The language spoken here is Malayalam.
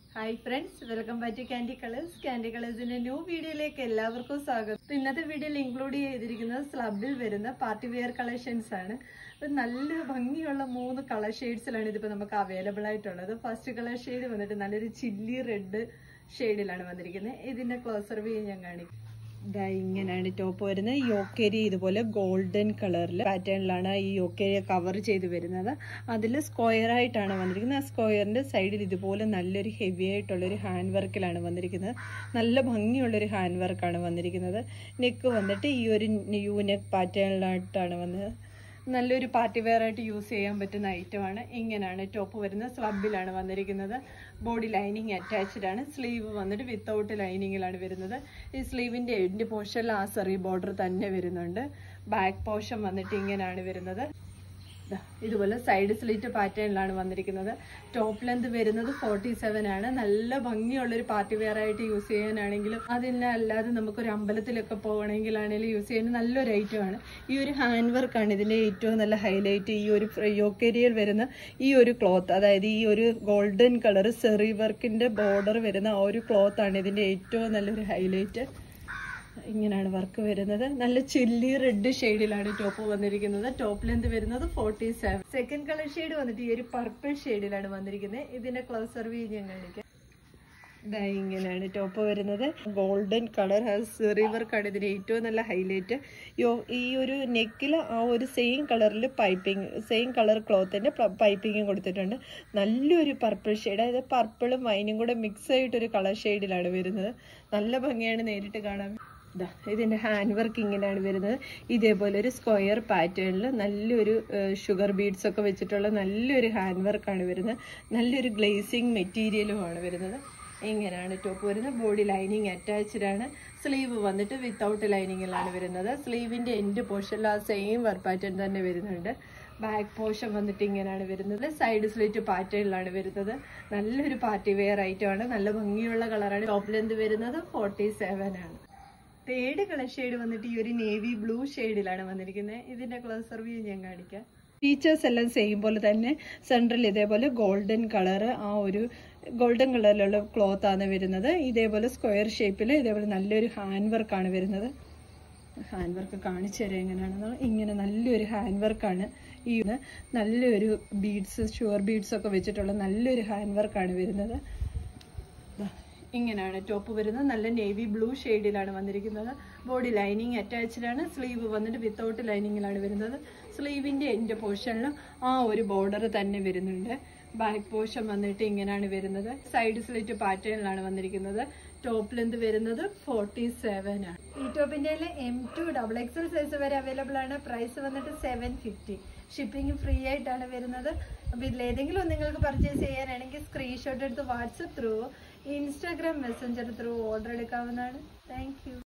hi friends welcome back to candy colours candy കളേഴ്സിന്റെ ന്യൂ വീഡിയോയിലേക്ക് എല്ലാവർക്കും സ്വാഗതം ഇപ്പൊ ഇന്നത്തെ വീഡിയോയിൽ ഇൻക്ലൂഡ് ചെയ്തിരിക്കുന്നത് സ്ലബിൽ വരുന്ന പാർട്ടി വെയർ കളക്ഷൻസ് ആണ് അപ്പൊ നല്ല ഭംഗിയുള്ള മൂന്ന് കളർ ഷെയ്ഡ്സിലാണ് ഇതിപ്പോ നമുക്ക് അവൈലബിൾ ആയിട്ടുള്ളത് ഫസ്റ്റ് കളർ ഷെയ്ഡ് വന്നിട്ട് നല്ലൊരു ചില്ലി റെഡ് ഷെയ്ഡിലാണ് വന്നിരിക്കുന്നത് ഇതിന്റെ ക്ലോസർ വ്യൂ ഞാൻ കാണിക്കും ഇതാ ഇങ്ങനെയാണ് ടോപ്പ് വരുന്നത് യോക്കേരി ഇതുപോലെ ഗോൾഡൻ കളറിൽ പാറ്റേണിലാണ് ഈ യോക്കേരിയെ കവർ ചെയ്ത് വരുന്നത് അതിൽ സ്ക്വയർ ആയിട്ടാണ് വന്നിരിക്കുന്നത് ആ സ്ക്വയറിന്റെ സൈഡിൽ ഇതുപോലെ നല്ലൊരു ഹെവി ആയിട്ടുള്ളൊരു ഹാൻഡ് വർക്കിലാണ് വന്നിരിക്കുന്നത് നല്ല ഭംഗിയുള്ളൊരു ഹാൻഡ് വർക്കാണ് വന്നിരിക്കുന്നത് നെക്ക് വന്നിട്ട് ഈ ഒരു യു നെക്ക് പാറ്റേണിലായിട്ടാണ് വന്നത് നല്ലൊരു പാർട്ടി വെയർ ആയിട്ട് യൂസ് ചെയ്യാൻ പറ്റുന്ന ഐറ്റമാണ് ഇങ്ങനെയാണ് ടോപ്പ് വരുന്നത് സ്ലബിലാണ് വന്നിരിക്കുന്നത് ബോഡി ലൈനിങ് അറ്റാച്ച്ഡ് ആണ് സ്ലീവ് വന്നിട്ട് വിത്തൗട്ട് ലൈനിങ്ങിലാണ് വരുന്നത് ഈ സ്ലീവിന്റെ എൻഡ് പോർഷനിൽ ആ സെറി ബോർഡർ തന്നെ വരുന്നുണ്ട് ബാക്ക് പോർഷൻ വന്നിട്ട് ഇങ്ങനെയാണ് വരുന്നത് ദാ ഇതുപോലെ സൈഡ് സ്ലിറ്റ് പാറ്റേണിലാണ് വന്നിരിക്കുന്നത് ടോപ്പ് ലെന്ത് വരുന്നത് ഫോർട്ടി സെവൻ ആണ് നല്ല ഭംഗിയുള്ളൊരു പാർട്ടി വെയർ ആയിട്ട് യൂസ് ചെയ്യാനാണെങ്കിലും അതിനെ അല്ലാതെ നമുക്കൊരു അമ്പലത്തിലൊക്കെ പോകണമെങ്കിലാണെങ്കിലും യൂസ് ചെയ്യാൻ നല്ലൊരു ഐറ്റമാണ് ഈ ഒരു ഹാൻഡ് വർക്കാണ് ഇതിന്റെ ഏറ്റവും നല്ല ഹൈലൈറ്റ് ഈ ഒരു യോക്കേരിയയിൽ വരുന്ന ഈ ഒരു ക്ലോത്ത് അതായത് ഈ ഒരു ഗോൾഡൻ കളർ സെറി വർക്കിന്റെ ബോർഡർ വരുന്ന ആ ഒരു ക്ലോത്ത് ആണ് ഇതിന്റെ ഏറ്റവും നല്ലൊരു ഹൈലൈറ്റ് ഇങ്ങനെയാണ് വർക്ക് വരുന്നത് നല്ല ചില്ലി റെഡ് ഷെയ്ഡിലാണ് ടോപ്പ് വന്നിരിക്കുന്നത് ടോപ്പ് ലെന്ത് വരുന്നത് forty seven second colour shade വന്നിട്ട് ഈ ഒരു പർപ്പിൾ ഷെയ്ഡിലാണ് വന്നിരിക്കുന്നത് ഇതിന്റെ ക്ലോസർ വ്യൂ ഞാൻ കാണിക്കാം ദാ ഇങ്ങനെയാണ് ടോപ്പ് വരുന്നത് ഗോൾഡൻ കളർ റിവർക്കാണ് ഇതിന് ഏറ്റവും നല്ല ഹൈലൈറ്റ് യോ ഈ ഒരു നെക്കിൽ ആ ഒരു സെയിം കളറിൽ പൈപ്പിംഗ് സെയിം കളർ ക്ലോത്തിന്റെ പൈപ്പിങ്ങും കൊടുത്തിട്ടുണ്ട് നല്ലൊരു പർപ്പിൾ ഷെയ്ഡ് അതായത് പർപ്പിളും വൈനും കൂടെ മിക്സ് ആയിട്ടൊരു കളർ ഷെയ്ഡിലാണ് വരുന്നത് നല്ല ഭംഗിയാണ് നേരിട്ട് കാണാൻ ദാ ഇതിന്റെ ഹാൻഡ് വർക്ക് ഇങ്ങനെയാണ് വരുന്നത് ഇതേപോലെ ഒരു സ്ക്വയർ പാറ്റേണിൽ നല്ലൊരു ഷുഗർ ബീഡ്സ് ഒക്കെ വെച്ചിട്ടുള്ള നല്ലൊരു ഹാൻഡ് വർക്കാണ് വരുന്നത് നല്ലൊരു ഗ്ലേസിങ് മെറ്റീരിയലുമാണ് വരുന്നത് ഇങ്ങനെയാണ് ടോപ്പ് വരുന്നത് ബോഡി ലൈനിങ് അറ്റാച്ച്ഡ് ആണ് സ്ലീവ് വന്നിട്ട് വിത്തൗട്ട് ലൈനിങ്ങിലാണ് വരുന്നത് സ്ലീവിന്റെ എൻഡ് പോർഷനിൽ ആ സെയിം വർക്ക് പാറ്റേൺ തന്നെ വരുന്നുണ്ട് ബാക്ക് പോർഷൻ വന്നിട്ട് ഇങ്ങനെയാണ് വരുന്നത് സൈഡ് സ്ലിറ്റ് പാറ്റേണിലാണ് വരുന്നത് നല്ലൊരു പാർട്ടി വെയർ ഐറ്റം ആണ് നല്ല ഭംഗിയുള്ള കളറാണ് ടോപ്പ് ലെന്ത് വരുന്നത് ഫോർട്ടി സെവൻ ആണ് തേർഡ് കളർ ഷെയ്ഡ് വന്നിട്ട് ഈ ഒരു നേവി ബ്ലൂ ഷെയ്ഡിലാണ് വന്നിരിക്കുന്നത് ഇതിന്റെ ക്ലോസർ വ്യൂ ഞാൻ കാണിക്കാം ഫീച്ചേഴ്സ് എല്ലാം സെയിം പോലെ തന്നെ സെൻട്രൽ ഇതേപോലെ ഗോൾഡൻ കളർ ആ ഒരു ഗോൾഡൻ കളറിലുള്ള ക്ലോത്ത് ആണ് വരുന്നത് ഇതേപോലെ സ്ക്വയർ ഷേപ്പിൽ ഇതേപോലെ നല്ലൊരു ഹാൻഡ് വർക്കാണ് വരുന്നത് ഹാൻഡ് വർക്ക് കാണിച്ചു തരാം എങ്ങനെയാണെന്ന് ഇങ്ങനെ നല്ലൊരു ഹാൻഡ് വർക്കാണ് ഈ നല്ലൊരു ബീഡ്സ് ഷുവർ ബീഡ്സ് ഒക്കെ വെച്ചിട്ടുള്ള നല്ലൊരു ഹാൻഡ് വർക്കാണ് വരുന്നത് ഇങ്ങനെയാണ് ടോപ്പ് വരുന്നത് നല്ല നേവി ബ്ലൂ ഷെയ്ഡിലാണ് വന്നിരിക്കുന്നത് ബോഡി ലൈനിങ് അറ്റാച്ച്ഡ് ആണ് സ്ലീവ് വന്നിട്ട് വിത്തൗട്ട് ലൈനിങ്ങിലാണ് വരുന്നത് സ്ലീവിന്റെ എൻഡ് പോർഷനിലും ആ ഒരു ബോർഡർ തന്നെ വരുന്നുണ്ട് ബാക്ക് പോർഷൻ വന്നിട്ട് ഇങ്ങനെയാണ് വരുന്നത് സൈഡ് സ്ലിറ്റ് പാറ്റേണിലാണ് വന്നിരിക്കുന്നത് ടോപ്പ് ലെന്ത് വരുന്നത് ഫോർട്ടി സെവൻ ആണ് ഈ ടോപ്പിന്റെ M to double XL size വരെ അവൈലബിൾ ആണ് പ്രൈസ് വന്നിട്ട് സെവൻ ഫിഫ്റ്റി ഷിപ്പിംഗ് ഫ്രീ ആയിട്ടാണ് വരുന്നത് അപ്പൊ ഇതിലേതെങ്കിലും നിങ്ങൾക്ക് പർച്ചേസ് ചെയ്യാനാണെങ്കിൽ സ്ക്രീൻഷോട്ട് എടുത്ത് WhatsApp through Instagram Messenger through order എടുക്കാവുന്നതാണ് താങ്ക്